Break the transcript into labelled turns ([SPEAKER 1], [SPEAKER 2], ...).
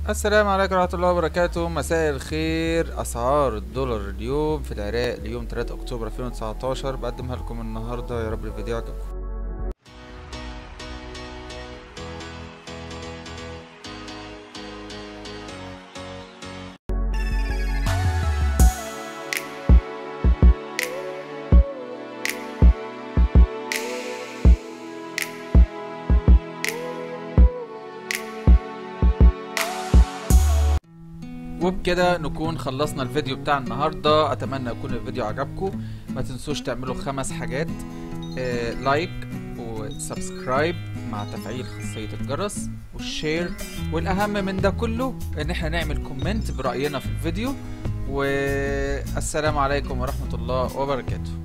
[SPEAKER 1] السلام عليكم ورحمة الله وبركاته مساء الخير أسعار الدولار اليوم في العراق ليوم 3 أكتوبر 2019 بقدمها لكم النهاردة يا رب الفيديو يعجبكم وبكده نكون خلصنا الفيديو بتاع النهارده اتمنى يكون الفيديو عجبكم ما تنسوش تعملوا خمس حاجات آه لايك وسبسكرايب مع تفعيل خاصية الجرس والشير والاهم من ده كله ان احنا نعمل كومنت برأينا في الفيديو والسلام عليكم ورحمة الله وبركاته